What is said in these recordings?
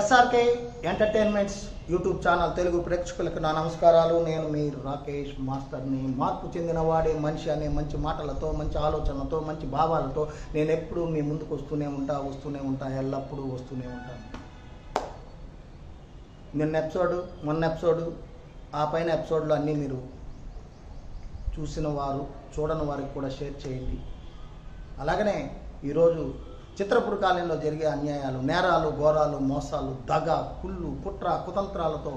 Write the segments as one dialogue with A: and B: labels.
A: SRK entertainments YouTube channel Telugu ప్రేక్షకులకు నా నమస్కారాలు నేను మీ రాకేష్ మాస్టర్ని మార్పు చెందిన వాడే మనిషి అనే మంచి మాటలతో మంచి ఆలోచనలతో మంచి భావాలతో నేను ఎప్పుడూ మీ ముందుకు వస్తూనే ఉంటా వస్తూనే ఉంటా ఎల్లప్పుడూ వస్తూనే ఉంటాను నిన్న ఎపిసోడ్ మొన్న ఎపిసోడ్ ఆ పైన ఎపిసోడ్లో అన్నీ మీరు చూసిన వారు చూడని వారికి కూడా షేర్ చేయండి అలాగనే ఈరోజు చిత్రపుర కాలంలో జరిగే అన్యాయాలు నేరాలు ఘోరాలు మోసాలు దగ కుళ్ళు కుట్ర కుతంత్రాలతో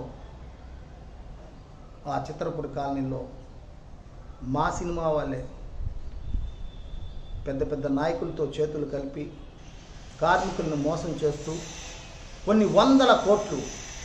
A: ఆ చిత్రపుర కాలనీలో మా సినిమా వాళ్ళే పెద్ద పెద్ద నాయకులతో చేతులు కలిపి కార్మికులను మోసం చేస్తూ కొన్ని వందల కోట్లు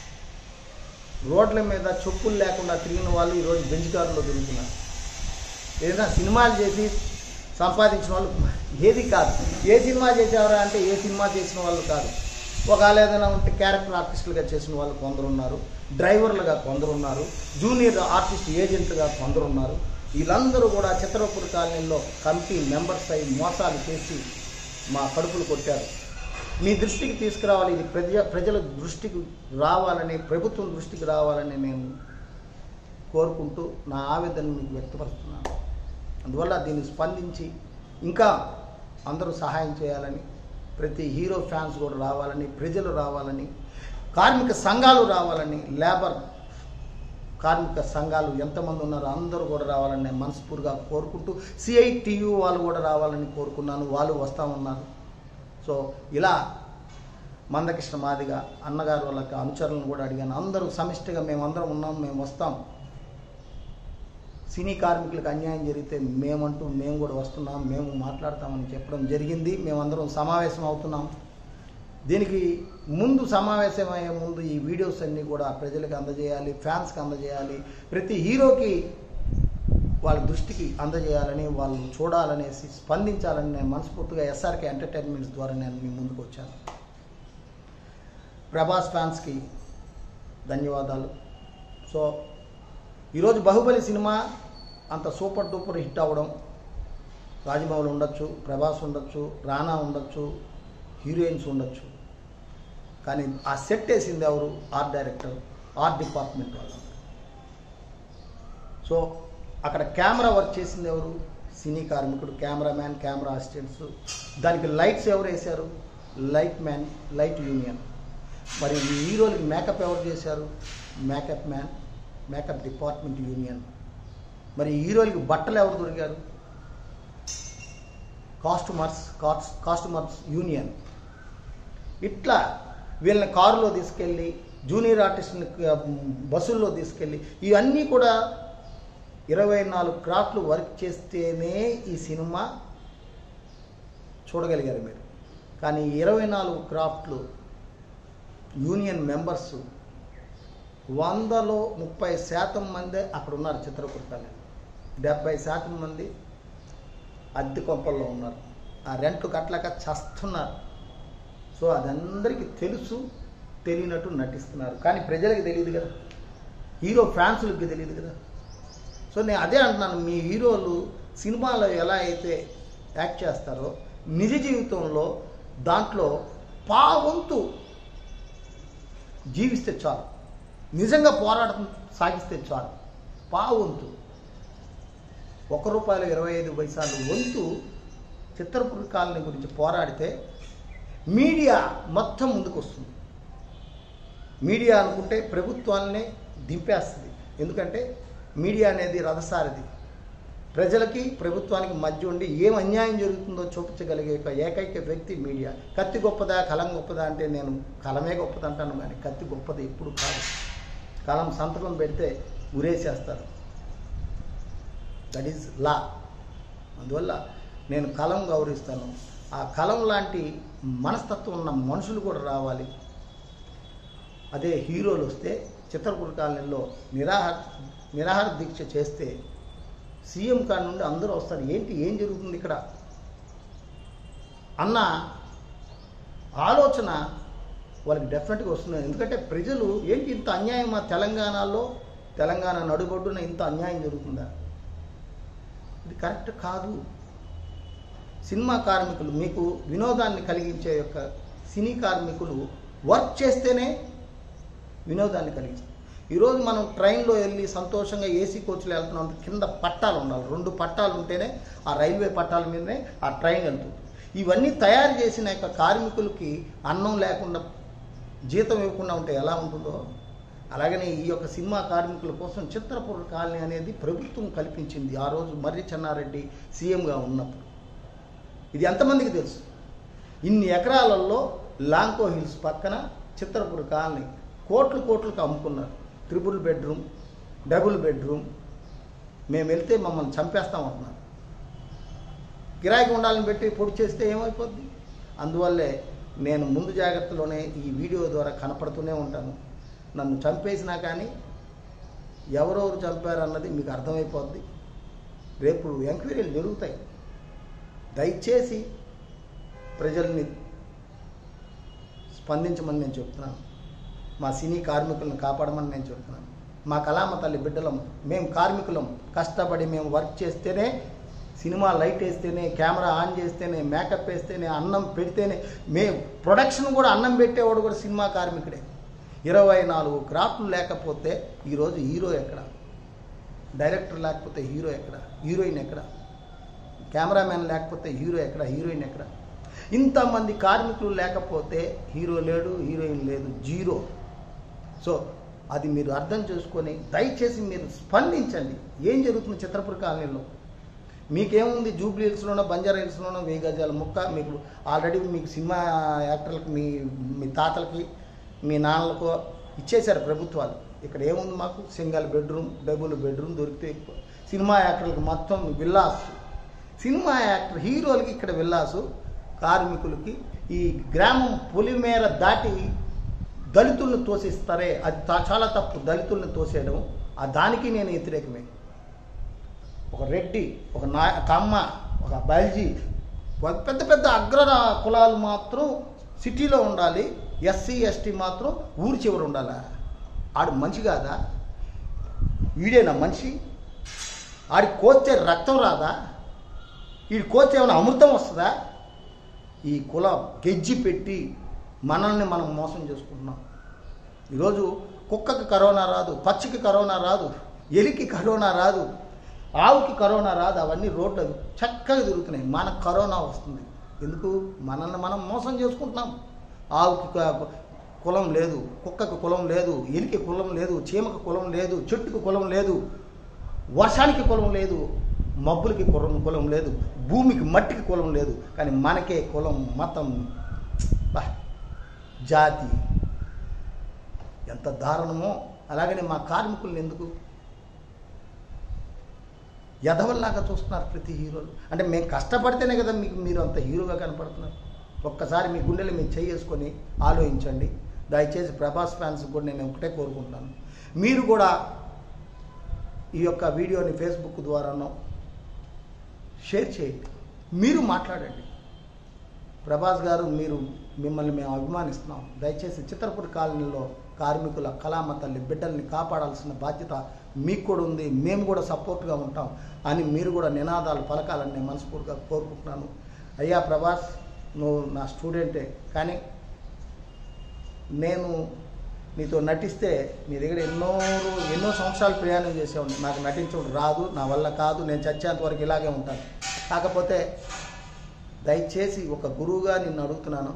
A: రోడ్ల మీద చెప్పులు లేకుండా తిరిగిన వాళ్ళు ఈరోజు బెంచ్ కారులో తిరుగుతున్నారు ఏదైనా సినిమాలు చేసి సంపాదించిన వాళ్ళు ఏది కాదు ఏ సినిమా చేసేవారా అంటే ఏ సినిమా చేసిన వాళ్ళు కాదు ఒకవేళ ఏదైనా ఉంటే క్యారెక్టర్ ఆర్టిస్టులుగా చేసిన వాళ్ళు కొందరు ఉన్నారు డ్రైవర్లుగా కొందరు ఉన్నారు జూనియర్ ఆర్టిస్ట్ ఏజెంట్లుగా కొందరు ఉన్నారు వీళ్ళందరూ కూడా చిత్రపుర కాలనీలో కమిటీ మెంబర్స్ అయి మోసాలు చేసి మా కడుపులు కొట్టారు మీ దృష్టికి తీసుకురావాలి ఇది ప్రజ ప్రజల దృష్టికి రావాలని ప్రభుత్వం దృష్టికి రావాలని నేను కోరుకుంటూ నా ఆవేదన మీకు వ్యక్తపరుస్తున్నాను అందువల్ల దీన్ని స్పందించి ఇంకా అందరూ సహాయం చేయాలని ప్రతి హీరో ఫ్యాన్స్ కూడా రావాలని ప్రజలు రావాలని కార్మిక సంఘాలు రావాలని లేబర్ కార్మిక సంఘాలు ఎంతమంది ఉన్నారో అందరూ కూడా రావాలని నేను మనస్ఫూర్తిగా కోరుకుంటూ సిఐటియు వాళ్ళు కూడా రావాలని కోరుకున్నాను వాళ్ళు వస్తూ ఉన్నారు సో ఇలా మందకృష్ణ మాదిగ అన్నగారు వాళ్ళకి అనుచరులను కూడా అడిగాను అందరూ సమిష్టిగా మేమందరం ఉన్నాం మేము వస్తాం సినీ కార్మికులకు అన్యాయం జరిగితే మేమంటూ మేము కూడా వస్తున్నాం మేము మాట్లాడతామని చెప్పడం జరిగింది మేమందరం సమావేశం అవుతున్నాం దీనికి ముందు సమావేశం అయ్యే ముందు ఈ వీడియోస్ అన్నీ కూడా ప్రజలకు అందజేయాలి ఫ్యాన్స్కి అందజేయాలి ప్రతి హీరోకి వాళ్ళ దృష్టికి అందజేయాలని వాళ్ళు చూడాలనేసి స్పందించాలని నేను మనస్ఫూర్తిగా ఎస్ఆర్కే ఎంటర్టైన్మెంట్స్ ద్వారా నేను మీ ముందుకు వచ్చాను ప్రభాస్ ఫ్యాన్స్కి ధన్యవాదాలు సో ఈరోజు బాహుబలి సినిమా అంత సూపర్ డూపర్ హిట్ అవ్వడం రాజమౌళి ఉండొచ్చు ప్రభాస్ ఉండొచ్చు రానా ఉండొచ్చు హీరోయిన్స్ ఉండొచ్చు కానీ ఆ సెట్ వేసింది ఎవరు ఆర్ట్ డైరెక్టర్ ఆర్ట్ డిపార్ట్మెంట్ వాళ్ళు సో అక్కడ కెమెరా వర్క్ చేసింది ఎవరు సినీ కార్మికుడు కెమెరామ్యాన్ కెమెరా అసిస్టెంట్స్ దానికి లైట్స్ ఎవరు వేశారు లైట్ మ్యాన్ లైట్ యూనియన్ మరి ఈ హీరోలకి మేకప్ ఎవరు చేశారు makeup man makeup department union మరి ఈ హీరోలకి బట్టలు ఎవరు దొరికారు కాస్ట్యూమర్స్ కాస్ట్ కాస్ట్యూమర్స్ యూనియన్ ఇట్లా వీళ్ళని కారులో తీసుకెళ్ళి జూనియర్ ఆర్టిస్ట్ని బస్సుల్లో తీసుకెళ్ళి ఇవన్నీ కూడా ఇరవై నాలుగు క్రాఫ్ట్లు వర్క్ చేస్తేనే ఈ సినిమా చూడగలిగారు మీరు కానీ ఇరవై నాలుగు క్రాఫ్ట్లు యూనియన్ మెంబర్స్ వందలో ముప్పై శాతం మందే అక్కడ ఉన్నారు చిత్రకూటాలు డెబ్బై శాతం మంది అద్దె కొంపల్లో ఉన్నారు ఆ రెంట్లు కట్టలేక చస్తున్నారు సో అదందరికీ తెలుసు తెలియనట్టు నటిస్తున్నారు కానీ ప్రజలకు తెలియదు కదా హీరో ఫ్యాన్సులకి తెలియదు కదా సో నేను అదే అంటున్నాను మీ హీరోలు సినిమాలో ఎలా అయితే యాక్ట్ చేస్తారో నిజ జీవితంలో దాంట్లో పావంతు జీవిస్తే చాలు నిజంగా పోరాటం సాగిస్తే చాలు పావంతు ఒక రూపాయలు ఇరవై ఐదు పైసలు వంతు చిత్రపుర కాలనీ గురించి పోరాడితే మీడియా మొత్తం ముందుకు వస్తుంది మీడియా అనుకుంటే ప్రభుత్వాన్నే దింపేస్తుంది ఎందుకంటే మీడియా అనేది రథసారథి ప్రజలకి ప్రభుత్వానికి మధ్య ఉండి ఏం అన్యాయం జరుగుతుందో చూపించగలిగే ఒక ఏకైక వ్యక్తి మీడియా కత్తి గొప్పదా కలం గొప్పదా అంటే నేను కలమే గొప్పదంటాను కానీ కత్తి గొప్పది ఎప్పుడు కాదు కలం సంతకం పెడితే ఉరేసేస్తారు దట్ ఈజ్ లా అందువల్ల నేను కలం గౌరవిస్తాను ఆ కలం లాంటి మనస్తత్వం ఉన్న మనుషులు కూడా రావాలి అదే హీరోలు వస్తే చిత్రకూట కాలనీలో నిరాహార నిరాహార దీక్ష చేస్తే సీఎం కాడ నుండి అందరూ వస్తారు ఏంటి ఏం జరుగుతుంది ఇక్కడ అన్న ఆలోచన వాళ్ళకి డెఫినెట్గా వస్తుంది ఎందుకంటే ప్రజలు ఏంటి ఇంత అన్యాయం మా తెలంగాణలో తెలంగాణ నడుబొడ్డున ఇంత అన్యాయం జరుగుతుందా ఇది కరెక్ట్ కాదు సినిమా కార్మికులు మీకు వినోదాన్ని కలిగించే యొక్క సినీ కార్మికులు వర్క్ చేస్తేనే వినోదాన్ని కలిగిస్తుంది ఈరోజు మనం ట్రైన్లో వెళ్ళి సంతోషంగా ఏసీ కోచ్లో వెళ్తున్నాం కింద పట్టాలు ఉండాలి రెండు పట్టాలు ఉంటేనే ఆ రైల్వే పట్టాల మీదనే ఆ ట్రైన్ వెళ్తుంది ఇవన్నీ తయారు చేసిన యొక్క కార్మికులకి అన్నం లేకుండా జీతం ఇవ్వకుండా ఉంటే ఎలా ఉంటుందో అలాగనే ఈ యొక్క సినిమా కార్మికుల కోసం చిత్రపుర కాలనీ అనేది ప్రభుత్వం కల్పించింది ఆ రోజు మర్రి చెన్నారెడ్డి సీఎంగా ఉన్నప్పుడు ఇది ఎంతమందికి తెలుసు ఇన్ని ఎకరాలలో లాంకో హిల్స్ పక్కన చిత్రపుర కాలనీ కోట్లు కోట్లకు అమ్ముకున్నారు త్రిబుల్ బెడ్రూమ్ డబుల్ బెడ్రూమ్ మేము వెళ్తే మమ్మల్ని చంపేస్తామంటున్నారు కిరాయికి ఉండాలని పెట్టి పొడి చేస్తే ఏమైపోద్ది అందువల్లే నేను ముందు జాగ్రత్తలోనే ఈ వీడియో ద్వారా కనపడుతూనే ఉంటాను నన్ను చంపేసినా కానీ ఎవరెవరు చంపారన్నది మీకు అర్థమైపోద్ది రేపు ఎంక్వైరీలు జరుగుతాయి దయచేసి ప్రజల్ని స్పందించమని నేను చెప్తున్నాను మా సినీ కార్మికులను కాపాడమని నేను చెప్తున్నాను మా కళామ తల్లి బిడ్డలం మేము కార్మికులం కష్టపడి మేము వర్క్ చేస్తేనే సినిమా లైట్ వేస్తేనే కెమెరా ఆన్ చేస్తేనే మేకప్ వేస్తేనే అన్నం పెడితేనే మేము ప్రొడక్షన్ కూడా అన్నం పెట్టేవాడు కూడా సినిమా కార్మికుడే ఇరవై నాలుగు క్రాఫ్ట్లు లేకపోతే ఈరోజు హీరో ఎక్కడ డైరెక్టర్ లేకపోతే హీరో ఎక్కడ హీరోయిన్ ఎక్కడ కెమెరామ్యాన్ లేకపోతే హీరో ఎక్కడ హీరోయిన్ ఎక్కడ ఇంతమంది కార్మికులు లేకపోతే హీరో లేడు హీరోయిన్ లేదు జీరో సో అది మీరు అర్థం చేసుకొని దయచేసి మీరు స్పందించండి ఏం జరుగుతుంది చిత్రపుర కాలనీలో మీకేముంది జూబ్లీ హిల్స్లోనో బంజారా హిల్స్లోనో వెయ్యి గజాల ముక్క మీకు ఆల్రెడీ మీకు సినిమా యాక్టర్లకు మీ మీ తాతలకి మీ నాన్నలకు ఇచ్చేశారు ప్రభుత్వాలు ఇక్కడ ఏముంది మాకు సింగిల్ బెడ్రూమ్ డబుల్ బెడ్రూమ్ దొరికితే సినిమా యాక్టర్లకు మొత్తం విల్లాస్ సినిమా యాక్టర్ హీరోలకి ఇక్కడ విల్లాసు కార్మికులకి ఈ గ్రామం పొలిమేర దాటి దళితులను తోసిస్తారే అది తా- చాలా తప్పు దళితులను తోసేయడం ఆ దానికి నేను వ్యతిరేకమే ఒక రెడ్డి ఒక నా కమ్మ ఒక బల్జీ ఒక పెద్ద పెద్ద అగ్ర కులాలు మాత్రం సిటీలో ఉండాలి ఎస్సీ ఎస్టీ మాత్రం ఊరి చివర ఉండాలా ఆడు మనిషి కాదా వీడేనా మనిషి ఆడి కోస్తే రక్తం రాదా ఈ కోస్తే ఏమైనా అమృతం వస్తుందా ఈ కులం గెజ్జి పెట్టి మనల్ని మనం మోసం చేసుకుంటున్నాం ఈరోజు కుక్కకి కరోనా రాదు పచ్చికి కరోనా రాదు ఎలికి కరోనా రాదు ఆవుకి కరోనా రాదు అవన్నీ రోడ్లు చక్కగా తిరుగుతున్నాయి మనకు కరోనా వస్తుంది ఎందుకు మనల్ని మనం మోసం చేసుకుంటున్నాం ఆవుకి క- కులం లేదు కుక్కకి కులం లేదు ఎలికి కులం లేదు చీమకి కులం లేదు చెట్టుకి కులం లేదు వర్షానికి కులం లేదు మబ్బులకి కులం కులం లేదు భూమికి మట్టికి కులం లేదు కానీ మనకే కులం మతం బా జాతి ఎంత దారుణమో అలాగనే మా కార్మికుల్ని ఎందుకు ఎదవల్లాగా చూస్తున్నారు ప్రతి హీరోలు అంటే మేము కష్టపడితేనే కదా మీకు మీరు అంత హీరోగా కనపడుతున్నారు ఒక్కసారి మీ గుండెలు మీరు చేసుకొని ఆలోచించండి దయచేసి ప్రభాస్ ఫ్యాన్స్ కూడా నేను ఒకటే కోరుకుంటున్నాను మీరు కూడా ఈ యొక్క వీడియోని ఫేస్బుక్ ద్వారానో షేర్ చేయండి మీరు మాట్లాడండి ప్రభాస్ గారు మీరు మిమ్మల్ని మేము అభిమానిస్తున్నాం దయచేసి చిత్రపురి కాలనీలో కార్మికుల కళామ తల్లి బిడ్డల్ని కాపాడాల్సిన బాధ్యత మీకు కూడా ఉంది మేము కూడా సపోర్ట్గా ఉంటాం అని మీరు కూడా నినాదాలు పలకాలని నేను మనస్ఫూర్తిగా కోరుకుంటున్నాను అయ్యా ప్రభాస్ నువ్వు నా స్టూడెంటే కానీ నేను నీతో నటిస్తే నీ దగ్గర ఎన్నో రో- ఎన్నో సంవత్సరాలు ప్రయాణం చేసేవాడిని నాకు నటించడం రాదు నా వల్ల కాదు నేను చచ్చేంత వరకు ఇలాగే ఉంటాను కాకపోతే దయచేసి ఒక గురువుగా నిన్ను అడుగుతున్నాను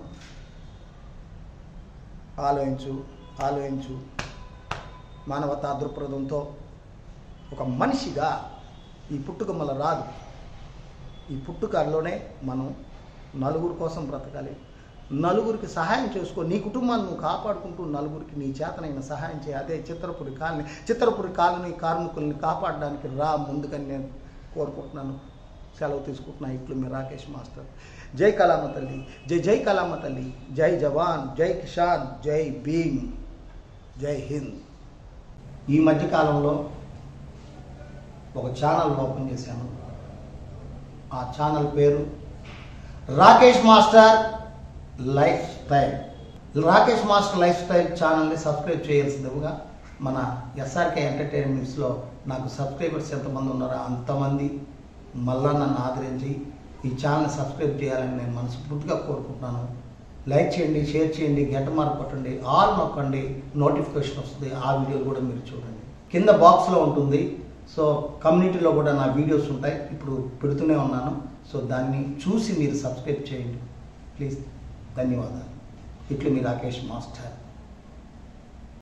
A: ఆలోచించు ఆలోచించు మానవతా దృక్పథంతో ఒక మనిషిగా ఈ పుట్టుక మళ్ళీ రాదు ఈ పుట్టుకలోనే మనం నలుగురు కోసం బ్రతకాలి నలుగురికి సహాయం చేసుకో నీ కుటుంబాన్ని నువ్వు కాపాడుకుంటూ నలుగురికి నీ చేతనైన సహాయం చేయ అదే చిత్రపురి కాలనీ చిత్రపురి కాలనీ కార్మికుల్ని కాపాడడానికి రా ముందుకని నేను కోరుకుంటున్నాను సెలవు తీసుకుంటున్నా ఇట్లు మీ రాకేష్ మాస్టర్ జై కళామ తల్లి జై జై కళామ తల్లి జై జవాన్ జై కిషాన్ జై భీమ్ జై హింద్ ఈ మధ్యకాలంలో ఒక ఛానల్ ఓపెన్ చేశాను ఆ ఛానల్ పేరు Rakesh master life style Rakesh master life style ఛానల్ని సబ్స్క్రైబ్ చేయాల్సిందిగా మన ఎస్ఆర్కే ఎంటర్టైన్మెంట్స్లో నాకు సబ్స్క్రైబర్స్ ఎంతమంది ఉన్నారో అంతమంది మళ్ళా నన్ను ఆదరించి ఈ ఛానల్ సబ్స్క్రైబ్ చేయాలని నేను మనస్ఫూర్తిగా కోరుకుంటున్నాను లైక్ చేయండి షేర్ చేయండి గంట మార్క్ కొట్టండి ఆల్ నొక్కండి నోటిఫికేషన్ వస్తుంది ఆ వీడియోలు కూడా మీరు చూడండి కింద బాక్స్లో ఉంటుంది సో కమ్యూనిటీలో కూడా నా వీడియోస్ ఉంటాయి ఇప్పుడు పెడుతూనే ఉన్నాను సో దాన్ని చూసి మీరు సబ్స్క్రైబ్ చేయండి ప్లీజ్ ధన్యవాదాలు ఇట్లు మీ రాకేష్ మాస్టర్